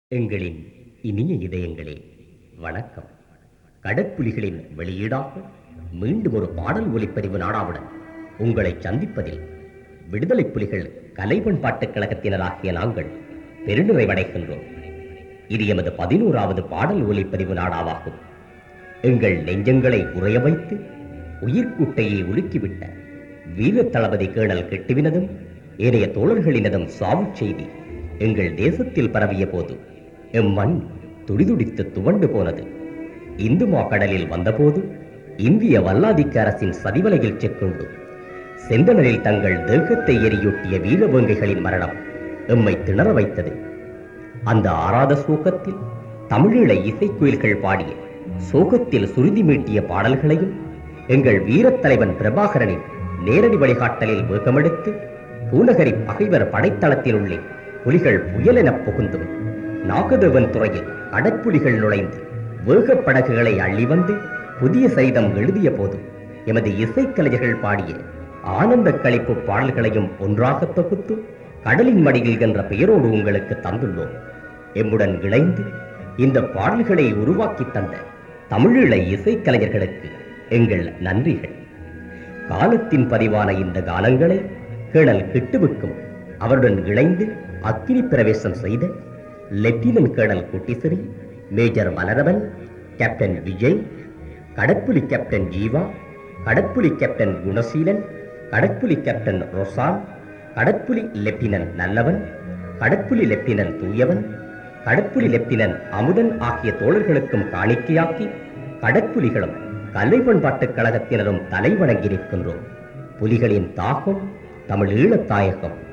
எங்களின் இனிய இதயங்களே வணக்கம் கடற்புலிகளின் வெளியீடாக மீண்டும் ஒரு பாடல் ஒலிப்பதிவு நாடாவுடன் உங்களை சந்திப்பதில் விடுதலை புலிகள் கலை பண்பாட்டுக் கழகத்தினராகிய நாங்கள் பெருநிறைவடைகின்றோம் இது எமது பதினோராவது பாடல் ஒலிப்பதிவு நாடாவாகும் எங்கள் நெஞ்சங்களை உறைய வைத்து உயிர்க்கூட்டையை உலுக்கிவிட்ட வீர தளபதி கேணல் கெட்டுவினதும் ஏனைய தோழர்களினதும் சாவுச் செய்தி எங்கள் தேசத்தில் பரவிய போது எம் மண் துடிதுடித்து துவண்டு போனது இந்து மாக்கடலில் வந்தபோது இந்திய வல்லாதிக்க அரசின் சதிவலையில் செக்குண்டு செந்தனரில் தங்கள் தேகத்தை எரியூட்டிய வீரவேங்கைகளின் மரணம் எம்மை திணற வைத்தது அந்த ஆறாத சோகத்தில் தமிழீழ இசைக்குயில்கள் பாடிய சோகத்தில் சுருதி மீட்டிய பாடல்களையும் எங்கள் வீரத் தலைவன் பிரபாகரனின் நேரடி வழிகாட்டலில் வேகமெடுத்து பூநகரி பகைவர் படைத்தளத்தில் உள்ளே புலிகள் புயலெனப் புகுந்தும் நாகதேவன் துறையில் கடற்புலிகள் நுழைந்து வேகப் படகுகளை அள்ளி வந்து புதிய சரிதம் எழுதிய போது எமது இசைக்கலைஞர்கள் பாடிய ஆனந்த களிப்பு பாடல்களையும் ஒன்றாக தொகுத்து கடலின் மடியில் என்ற பெயரோடு உங்களுக்கு தந்துள்ளோம் எம்முடன் இணைந்து இந்த பாடல்களை உருவாக்கி தந்த தமிழீழ இசைக்கலைஞர்களுக்கு எங்கள் நன்றிகள் காலத்தின் பதிவான இந்த கானங்களை கேணல் கிட்டுவுக்கும் அவருடன் இணைந்து அக்கினி பிரவேசம் செய்த lieutenant colonel Kuttisiri major Malaravan captain Vijay கடற்புலி கேப்டன் ஜீவா கடற்புலி கேப்டன் குணசீலன் கடற்புலி கேப்டன் ரொசான் கடற்புலி லெப்டினன்ட் நல்லவன் கடற்புலி லெப்டினன்ட் தூயவன் கடற்புலி லெப்டினன்ட் அமுதன் ஆகிய தோழர்களுக்கும் காணிக்கையாக்கி கடற்புலிகளும் கலை பண்பாட்டுக் கழகத்தினரும் தலைவணங்கி நிற்கின்றோம் புலிகளின் தாகம் தமிழ் ஈழத்தாயகம்